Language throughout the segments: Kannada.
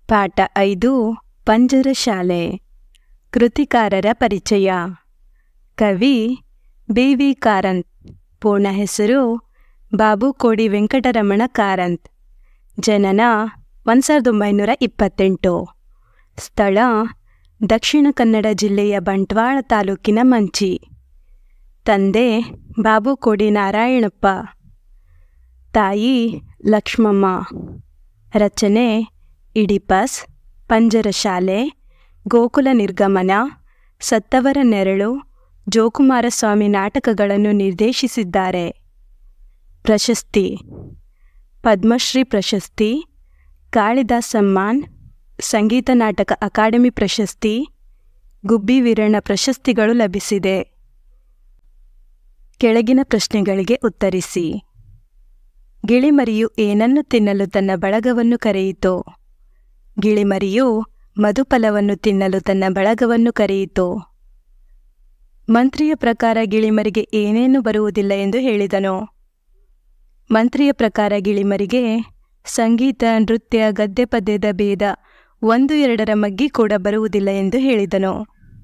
ಪಾಠ ಐದು ಪಂಜರ ಶಾಲೆ ಕೃತಿಕಾರರ ಪರಿಚಯ ಕವಿ ಬಿ ವಿ ಕಾರಂತ್ ಪೂರ್ಣ ಹೆಸರು ಬಾಬುಕೋಡಿ ವೆಂಕಟರಮಣ ಕಾರಂತ್ ಜನನ ಒಂದು ಸಾವಿರದ ಒಂಬೈನೂರ ಇಪ್ಪತ್ತೆಂಟು ಸ್ಥಳ ದಕ್ಷಿಣ ಕನ್ನಡ ಜಿಲ್ಲೆಯ ಬಂಟ್ವಾಳ ತಾಲೂಕಿನ ಮಂಚಿ ತಂದೆ ಬಾಬುಕೋಡಿ ನಾರಾಯಣಪ್ಪ ತಾಯಿ ಲಕ್ಷ್ಮಮ್ಮ ರಚನೆ ಇಡಿಪಸ್ ಪಂಜರ ಶಾಲೆ ಗೋಕುಲ ನಿರ್ಗಮನ ಸತ್ತವರ ನೆರಳು ಜೋಕುಮಾರಸ್ವಾಮಿ ನಾಟಕಗಳನ್ನು ನಿರ್ದೇಶಿಸಿದ್ದಾರೆ ಪ್ರಶಸ್ತಿ ಪದ್ಮಶ್ರೀ ಪ್ರಶಸ್ತಿ ಕಾಳಿದಾಸ್ ಸಮ್ಮಾನ್ ಸಂಗೀತ ನಾಟಕ ಅಕಾಡೆಮಿ ಪ್ರಶಸ್ತಿ ಗುಬ್ಬಿ ವೀರಣ್ಣ ಪ್ರಶಸ್ತಿಗಳು ಲಭಿಸಿದೆ ಕೆಳಗಿನ ಪ್ರಶ್ನೆಗಳಿಗೆ ಉತ್ತರಿಸಿ ಗಿಳಿಮರಿಯು ಏನನ್ನು ತಿನ್ನಲು ತನ್ನ ಬಳಗವನ್ನು ಕರೆಯಿತು ಗಿಳಿಮರಿಯು ಮಧುಫಲವನ್ನು ತಿನ್ನಲು ತನ್ನ ಬಳಗವನ್ನು ಕರೆಯಿತು ಮಂತ್ರಿಯ ಪ್ರಕಾರ ಗಿಳಿಮರಿಗೆ ಏನೇನು ಬರುವುದಿಲ್ಲ ಎಂದು ಹೇಳಿದನು ಮಂತ್ರಿಯ ಪ್ರಕಾರ ಗಿಳಿಮರಿಗೆ ಸಂಗೀತ ನೃತ್ಯ ಗದ್ಯ ಪದ್ಯದ ಭೇದ ಒಂದು ಎರಡರ ಮಗ್ಗಿ ಕೂಡ ಬರುವುದಿಲ್ಲ ಎಂದು ಹೇಳಿದನು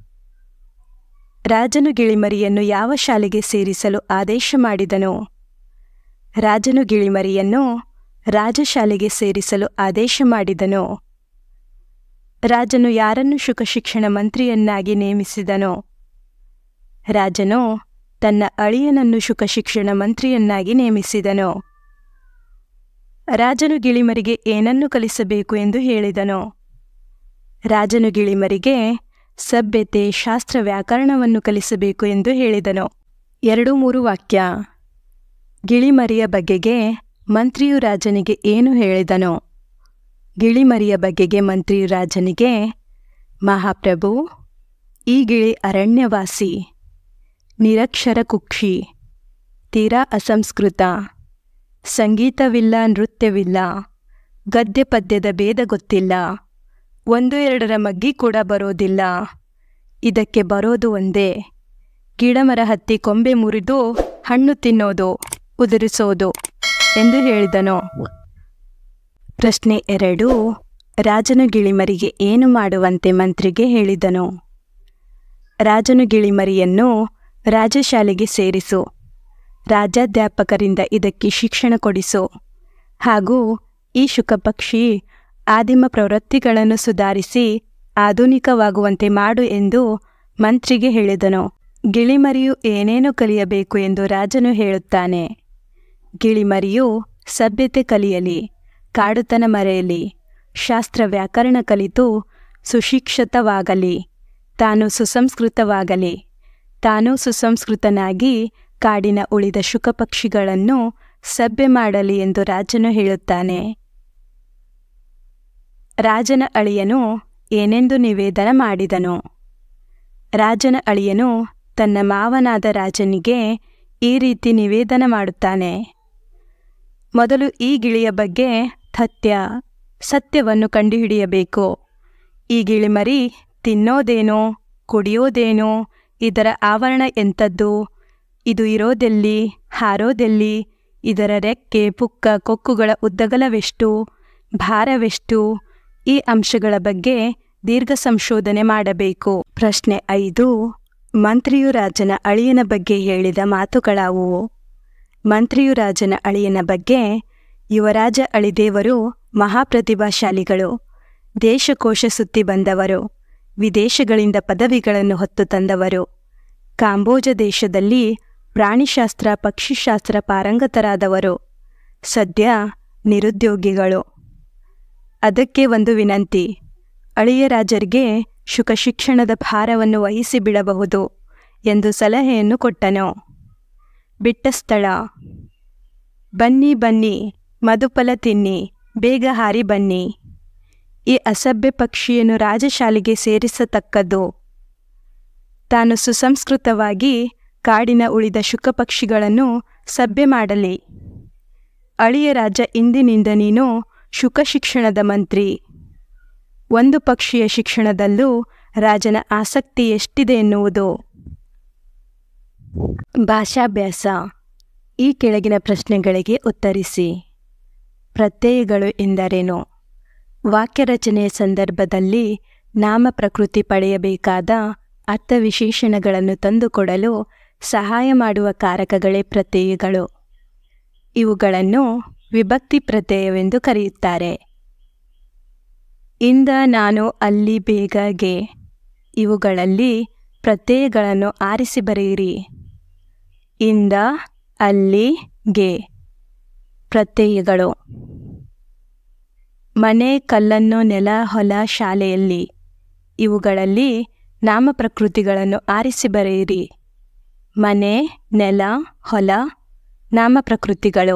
ರಾಜನು ಗಿಳಿಮರಿಯನ್ನು ಯಾವ ಶಾಲೆಗೆ ಸೇರಿಸಲು ಆದೇಶ ಮಾಡಿದನು ರಾಜನು ಗಿಳಿಮರಿಯನ್ನು ರಾಜಶಾಲೆಗೆ ಸೇರಿಸಲು ಆದೇಶ ಮಾಡಿದನು ರಾಜನು ಯಾರನ್ನು ಶಿಕ್ಷಣ ಮಂತ್ರಿಯನ್ನಾಗಿ ನೇಮಿಸಿದನು ರಾಜನು ತನ್ನ ಅಳಿಯನನ್ನು ಶಿಕ್ಷಣ ಮಂತ್ರಿಯನ್ನಾಗಿ ನೇಮಿಸಿದನು ರಾಜನು ಗಿಳಿಮರಿಗೆ ಏನನ್ನು ಕಲಿಸಬೇಕು ಎಂದು ಹೇಳಿದನು ರಾಜನು ಗಿಳಿಮರಿಗೆ ಸಭ್ಯತೆ ಶಾಸ್ತ್ರ ವ್ಯಾಕರಣವನ್ನು ಕಲಿಸಬೇಕು ಎಂದು ಹೇಳಿದನು ಎರಡು ಮೂರು ವಾಕ್ಯ ಗಿಳಿಮರಿಯ ಬಗೆಗೆ ಮಂತ್ರಿಯು ರಾಜನಿಗೆ ಏನು ಹೇಳಿದನು ಗಿಳಿಮರಿಯ ಬಗೆಗೆ ಮಂತ್ರಿಯು ರಾಜನಿಗೆ ಮಹಾಪ್ರಭು ಈ ಗಿಳಿ ಅರಣ್ಯವಾಸಿ ನಿರಕ್ಷರ ಕುಕ್ಷಿ ತೀರಾ ಅಸಂಸ್ಕೃತ ಸಂಗೀತವಿಲ್ಲ ನೃತ್ಯವಿಲ್ಲ ಗದ್ಯ ಪದ್ಯದ ಭೇದ ಗೊತ್ತಿಲ್ಲ ಒಂದು ಎರಡರ ಮಗ್ಗಿ ಕೂಡ ಬರೋದಿಲ್ಲ ಇದಕ್ಕೆ ಬರೋದು ಒಂದೇ ಗಿಡಮರ ಹತ್ತಿ ಕೊಂಬೆ ಮುರಿದು ಹಣ್ಣು ತಿನ್ನೋದು ಉದುರಿಸೋದು ಎಂದು ಹೇಳಿದನು ಪ್ರಶ್ನೆ ಎರಡು ರಾಜನು ಗಿಳಿಮರಿಗೆ ಏನು ಮಾಡುವಂತೆ ಮಂತ್ರಿಗೆ ಹೇಳಿದನು ರಾಜನು ಗಿಳಿಮರಿಯನ್ನು ರಾಜಶಾಲೆಗೆ ಸೇರಿಸು ರಾಜ್ಯಾಧ್ಯಾಪಕರಿಂದ ಇದಕ್ಕೆ ಶಿಕ್ಷಣ ಕೊಡಿಸು ಹಾಗೂ ಈ ಶುಕಪಕ್ಷಿ ಆದಿಮ ಪ್ರವೃತ್ತಿಗಳನ್ನು ಸುಧಾರಿಸಿ ಆಧುನಿಕವಾಗುವಂತೆ ಮಾಡು ಎಂದು ಮಂತ್ರಿಗೆ ಹೇಳಿದನು ಗಿಳಿಮರಿಯು ಏನೇನು ಕಲಿಯಬೇಕು ಎಂದು ರಾಜನು ಹೇಳುತ್ತಾನೆ ಗಿಳಿಮರಿಯು ಸಭ್ಯತೆ ಕಲಿಯಲಿ ಕಾಡುತನ ಮರೆಯಲಿ ಶಾಸ್ತ್ರ ವ್ಯಾಕರಣ ಕಲಿತು ಸುಶಿಕ್ಷಿತವಾಗಲಿ ತಾನು ಸುಸಂಸ್ಕೃತವಾಗಲಿ ತಾನು ಸುಸಂಸ್ಕೃತನಾಗಿ ಕಾಡಿನ ಉಳಿದ ಶುಕಪಕ್ಷಿಗಳನ್ನು ಸಭ್ಯ ಮಾಡಲಿ ಎಂದು ರಾಜನು ಹೇಳುತ್ತಾನೆ ರಾಜನ ಅಳಿಯನು ಏನೆಂದು ನಿವೇದನ ಮಾಡಿದನು ರಾಜನ ಅಳಿಯನು ತನ್ನ ಮಾವನಾದ ರಾಜನಿಗೆ ಈ ರೀತಿ ನಿವೇದನ ಮಾಡುತ್ತಾನೆ ಮೊದಲು ಈ ಗಿಳಿಯ ಬಗ್ಗೆ ತಥ್ಯ ಸತ್ಯವನ್ನು ಕಂಡುಹಿಡಿಯಬೇಕು ಈ ಗಿಳಿಮರಿ ತಿನ್ನೋದೇನೋ ಕುಡಿಯೋದೇನೋ ಇದರ ಆವರಣ ಎಂಥದ್ದು ಇದು ಇರೋದೆಲ್ಲಿ ಹಾರೋದೆಲ್ಲಿ ಇದರ ರೆಕ್ಕೆ ಪುಕ್ಕ ಕೊಕ್ಕುಗಳ ಉದ್ದಗಲವೆಷ್ಟು ಭಾರವೆಷ್ಟು ಈ ಅಂಶಗಳ ಬಗ್ಗೆ ದೀರ್ಘ ಸಂಶೋಧನೆ ಮಾಡಬೇಕು ಪ್ರಶ್ನೆ ಐದು ಮಂತ್ರಿಯು ರಾಜನ ಅಳಿಯನ ಬಗ್ಗೆ ಹೇಳಿದ ಮಾತುಗಳಾವುವು ಮಂತ್ರಿಯು ರಾಜನ ಅಳಿಯನ ಬಗ್ಗೆ ಯುವರಾಜ ಅಳಿದೇವರು ಮಹಾಪ್ರತಿಭಾಶಾಲಿಗಳು ದೇಶಕೋಶ ಸುತ್ತಿ ಬಂದವರು ವಿದೇಶಗಳಿಂದ ಪದವಿಗಳನ್ನು ಹೊತ್ತು ತಂದವರು ಕಾಂಬೋಜ ದೇಶದಲ್ಲಿ ಪ್ರಾಣಿಶಾಸ್ತ್ರ ಪಕ್ಷಿಶಾಸ್ತ್ರ ಪಾರಂಗತರಾದವರು ಸದ್ಯ ನಿರುದ್ಯೋಗಿಗಳು ಅದಕ್ಕೆ ಒಂದು ವಿನಂತಿ ಅಳಿಯ ರಾಜರಿಗೆ ಶುಕ ಶಿಕ್ಷಣದ ಭಾರವನ್ನು ವಹಿಸಿ ಬಿಡಬಹುದು ಎಂದು ಸಲಹೆಯನ್ನು ಕೊಟ್ಟನು ಬಿಟ್ಟ ಸ್ಥಳ ಬನ್ನಿ ಬನ್ನಿ ಮಧುಫಲ ತಿನ್ನಿ ಬೇಗ ಹಾರಿ ಬನ್ನಿ ಈ ಅಸಭ್ಯ ಪಕ್ಷಿಯನ್ನು ರಾಜಶಾಲೆಗೆ ಸೇರಿಸತಕ್ಕದ್ದು ತಾನು ಸುಸಂಸ್ಕೃತವಾಗಿ ಕಾಡಿನ ಉಳಿದ ಶುಕಪಕ್ಷಿಗಳನ್ನು ಸಭ್ಯ ಮಾಡಲಿ ಅಳಿಯ ರಾಜ ಇಂದಿನಿಂದ ನೀನು ಶುಕ ಶಿಕ್ಷಣದ ಮಂತ್ರಿ ಒಂದು ಪಕ್ಷಿಯ ಶಿಕ್ಷಣದಲ್ಲೂ ರಾಜನ ಆಸಕ್ತಿ ಎಷ್ಟಿದೆ ಎನ್ನುವುದು ಭಾಷಾಭ್ಯಾಸ ಈ ಕೆಳಗಿನ ಪ್ರಶ್ನೆಗಳಿಗೆ ಉತ್ತರಿಸಿ ಪ್ರತ್ಯಯಗಳು ಎಂದರೇನು ವಾಕ್ಯರಚನೆಯ ಸಂದರ್ಭದಲ್ಲಿ ನಾಮ ಪ್ರಕೃತಿ ಪಡೆಯಬೇಕಾದ ಅರ್ಥವಿಶೇಷಣಗಳನ್ನು ತಂದುಕೊಡಲು ಸಹಾಯ ಮಾಡುವ ಕಾರಕಗಳೇ ಪ್ರತ್ಯಯಗಳು ಇವುಗಳನ್ನು ವಿಭಕ್ತಿ ಪ್ರತ್ಯಯವೆಂದು ಕರೆಯುತ್ತಾರೆ ಇಂದ ನಾನು ಅಲ್ಲಿ ಬೇಗಗೆ ಇವುಗಳಲ್ಲಿ ಪ್ರತ್ಯಯಗಳನ್ನು ಆರಿಸಿ ಬರೆಯಿರಿ ಇಂದ ಅಲ್ಲಿ ಗೆ ಪ್ರತ್ಯಯಗಳು ಮನೆ ಕಲ್ಲನ್ನು ನೆಲ ಹೊಲ ಶಾಲೆಯಲ್ಲಿ ಇವುಗಳಲ್ಲಿ ನಾಮಪ್ರಕೃತಿಗಳನ್ನು ಆರಿಸಿ ಬರೆಯಿರಿ ಮನೆ ನೆಲ ಹೊಲ ನಾಮಪ್ರಕೃತಿಗಳು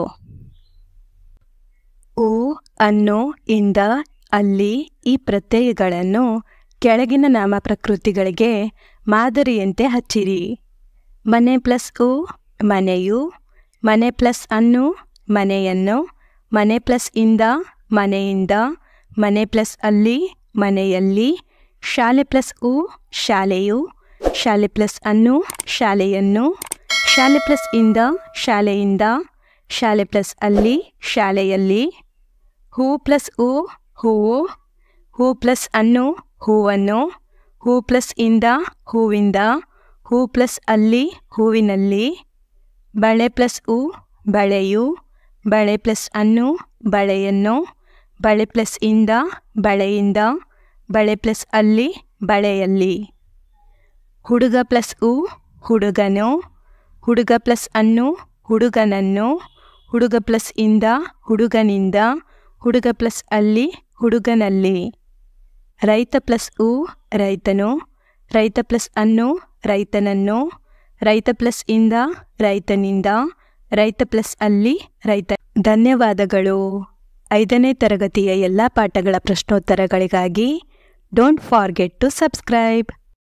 ಉ ಅನ್ನು ಇಂದ ಅಲ್ಲಿ ಈ ಪ್ರತ್ಯಯಗಳನ್ನು ಕೆಳಗಿನ ನಾಮಪ್ರಕೃತಿಗಳಿಗೆ ಮಾದರಿಯಂತೆ ಹಚ್ಚಿರಿ ಮನೆ ಪ್ಲಸ್ ಉ ಮನೆಯು ಮನೆ ಪ್ಲಸ್ ಅನ್ನು ಮನೆಯನ್ನು ಮನೆ ಪ್ಲಸ್ ಇಂದ ಮನೆಯಿಂದ ಮನೆ ಪ್ಲಸ್ ಅಲ್ಲಿ ಮನೆಯಲ್ಲಿ ಶಾಲೆ ಪ್ಲಸ್ ಉ ಶಾಲೆಯು ಶಾಲೆ ಪ್ಲಸ್ ಅನ್ನು ಶಾಲೆಯನ್ನು ಶಾಲೆ ಪ್ಲಸ್ ಇಂದ ಶಾಲೆಯಿಂದ ಶಾಲೆ ಪ್ಲಸ್ ಅಲ್ಲಿ ಶಾಲೆಯಲ್ಲಿ ಹೂ ಪ್ಲಸ್ ಉ ಹೂವು ಹೂ ಪ್ಲಸ್ ಅನ್ನು ಹೂವನ್ನು ಹೂ ಪ್ಲಸ್ ಇಂದ ಹೂವಿಂದ ಹೂ ಪ್ಲಸ್ ಅಲ್ಲಿ ಹೂವಿನಲ್ಲಿ ಬಳೆ ಪ್ಲಸ್ ಉ ಬಳೆಯು ಬಳೆ ಪ್ಲಸ್ ಅನ್ನು ಬಳೆಯನ್ನು ಬಳೆ ಪ್ಲಸ್ ಇಂದ ಬಳೆಯಿಂದ ಬಳೆ ಪ್ಲಸ್ ಅಲ್ಲಿ ಬಳೆಯಲ್ಲಿ ಹುಡುಗ ಪ್ಲಸ್ ಉ ಹುಡುಗನು ಹುಡುಗ ಪ್ಲಸ್ ಅನ್ನು ಹುಡುಗನನ್ನು ಹುಡುಗ ಪ್ಲಸ್ ಇಂದ ಹುಡುಗನಿಂದ ಹುಡುಗ ಪ್ಲಸ್ ಅಲ್ಲಿ ಹುಡುಗನಲ್ಲಿ ರೈತ ಪ್ಲಸ್ ಉ ರೈತನು ರೈತ ಪ್ಲಸ್ ಅನ್ನು ರೈತನನ್ನು ರೈತ ಪ್ಲಸ್ ಇಂದ ರೈತನಿಂದ ರೈತ ಪ್ಲಸ್ ಅಲ್ಲಿ ರೈತ ಧನ್ಯವಾದಗಳು ಐದನೇ ತರಗತಿಯ ಎಲ್ಲ ಪಾಠಗಳ ಪ್ರಶ್ನೋತ್ತರಗಳಿಗಾಗಿ ಡೋಂಟ್ ಫಾರ್ಗೆಟ್ ಟು ಸಬ್ಸ್ಕ್ರೈಬ್